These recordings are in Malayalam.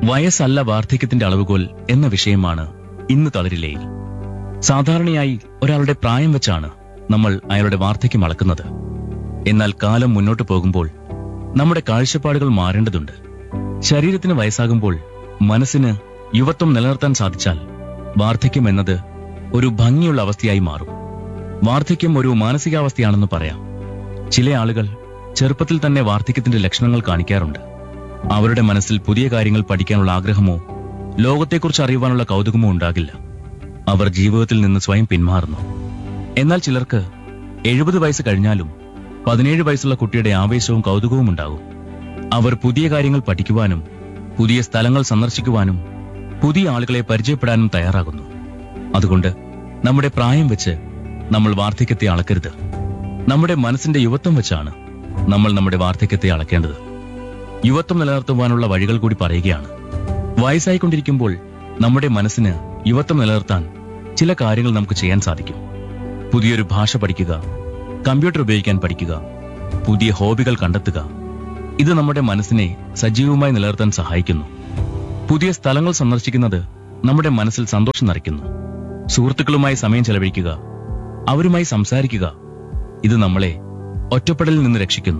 വയസ്സല്ല വാർദ്ധക്യത്തിന്റെ അളവുകോൽ എന്ന വിഷയമാണ് ഇന്ന് തളിരിലയിൽ സാധാരണയായി ഒരാളുടെ പ്രായം വെച്ചാണ് നമ്മൾ അയാളുടെ വാർദ്ധക്യം അളക്കുന്നത് എന്നാൽ കാലം മുന്നോട്ട് പോകുമ്പോൾ നമ്മുടെ കാഴ്ചപ്പാടുകൾ മാറേണ്ടതുണ്ട് ശരീരത്തിന് വയസ്സാകുമ്പോൾ മനസ്സിന് യുവത്വം നിലനിർത്താൻ സാധിച്ചാൽ വാർദ്ധക്യം എന്നത് ഒരു ഭംഗിയുള്ള അവസ്ഥയായി മാറും വാർദ്ധക്യം ഒരു മാനസികാവസ്ഥയാണെന്ന് പറയാം ചില ആളുകൾ ചെറുപ്പത്തിൽ തന്നെ വാർദ്ധക്യത്തിന്റെ ലക്ഷണങ്ങൾ കാണിക്കാറുണ്ട് അവരുടെ മനസ്സിൽ പുതിയ കാര്യങ്ങൾ പഠിക്കാനുള്ള ആഗ്രഹമോ ലോകത്തെക്കുറിച്ച് അറിയുവാനുള്ള കൗതുകമോ ഉണ്ടാകില്ല അവർ ജീവിതത്തിൽ നിന്ന് സ്വയം പിന്മാറുന്നു എന്നാൽ ചിലർക്ക് എഴുപത് വയസ്സ് കഴിഞ്ഞാലും പതിനേഴ് വയസ്സുള്ള കുട്ടിയുടെ ആവേശവും കൗതുകവും ഉണ്ടാകും അവർ പുതിയ കാര്യങ്ങൾ പഠിക്കുവാനും പുതിയ സ്ഥലങ്ങൾ സന്ദർശിക്കുവാനും പുതിയ ആളുകളെ പരിചയപ്പെടാനും തയ്യാറാകുന്നു അതുകൊണ്ട് നമ്മുടെ പ്രായം വെച്ച് നമ്മൾ വാർദ്ധക്യത്തെ അളക്കരുത് നമ്മുടെ മനസ്സിന്റെ യുവത്വം വെച്ചാണ് നമ്മൾ നമ്മുടെ വാർദ്ധക്യത്തെ അളക്കേണ്ടത് യുവത്വം നിലനിർത്തുവാനുള്ള വഴികൾ കൂടി പറയുകയാണ് വയസ്സായിക്കൊണ്ടിരിക്കുമ്പോൾ നമ്മുടെ മനസ്സിന് യുവത്വം നിലനിർത്താൻ ചില കാര്യങ്ങൾ നമുക്ക് ചെയ്യാൻ സാധിക്കും പുതിയൊരു ഭാഷ പഠിക്കുക കമ്പ്യൂട്ടർ ഉപയോഗിക്കാൻ പഠിക്കുക പുതിയ ഹോബികൾ കണ്ടെത്തുക ഇത് നമ്മുടെ മനസ്സിനെ സജീവമായി നിലനിർത്താൻ സഹായിക്കുന്നു പുതിയ സ്ഥലങ്ങൾ സന്ദർശിക്കുന്നത് നമ്മുടെ മനസ്സിൽ സന്തോഷം നിറയ്ക്കുന്നു സുഹൃത്തുക്കളുമായി സമയം ചെലവഴിക്കുക അവരുമായി സംസാരിക്കുക ഇത് നമ്മളെ ഒറ്റപ്പെടലിൽ നിന്ന് രക്ഷിക്കുന്നു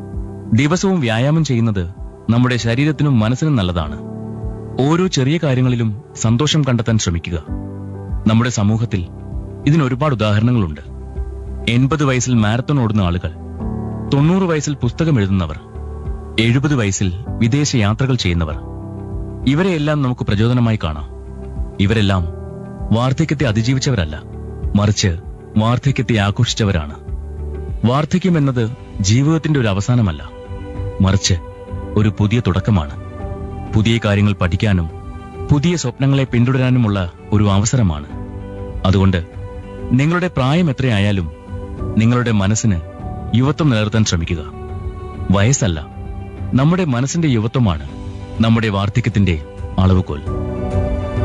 ദിവസവും വ്യായാമം ചെയ്യുന്നത് നമ്മുടെ ശരീരത്തിനും മനസ്സിനും നല്ലതാണ് ഓരോ ചെറിയ കാര്യങ്ങളിലും സന്തോഷം കണ്ടെത്താൻ ശ്രമിക്കുക നമ്മുടെ സമൂഹത്തിൽ ഇതിന് ഒരുപാട് ഉദാഹരണങ്ങളുണ്ട് എൺപത് വയസ്സിൽ മാരത്തൺ ഓടുന്ന ആളുകൾ തൊണ്ണൂറ് വയസ്സിൽ പുസ്തകം എഴുതുന്നവർ എഴുപത് വയസ്സിൽ വിദേശ യാത്രകൾ ചെയ്യുന്നവർ ഇവരെയെല്ലാം നമുക്ക് പ്രചോദനമായി കാണാം ഇവരെല്ലാം വാർദ്ധക്യത്തെ അതിജീവിച്ചവരല്ല മറിച്ച് വാർദ്ധക്യത്തെ ആഘോഷിച്ചവരാണ് വാർദ്ധക്യം എന്നത് ജീവിതത്തിന്റെ ഒരു അവസാനമല്ല മറിച്ച് ഒരു പുതിയ തുടക്കമാണ് പുതിയ കാര്യങ്ങൾ പഠിക്കാനും പുതിയ സ്വപ്നങ്ങളെ പിന്തുടരാനുമുള്ള ഒരു അവസരമാണ് അതുകൊണ്ട് നിങ്ങളുടെ പ്രായം എത്രയായാലും നിങ്ങളുടെ മനസ്സിന് യുവത്വം നിലനിർത്താൻ ശ്രമിക്കുക വയസ്സല്ല നമ്മുടെ മനസ്സിന്റെ യുവത്വമാണ് നമ്മുടെ വാർദ്ധക്യത്തിന്റെ അളവുകോൽ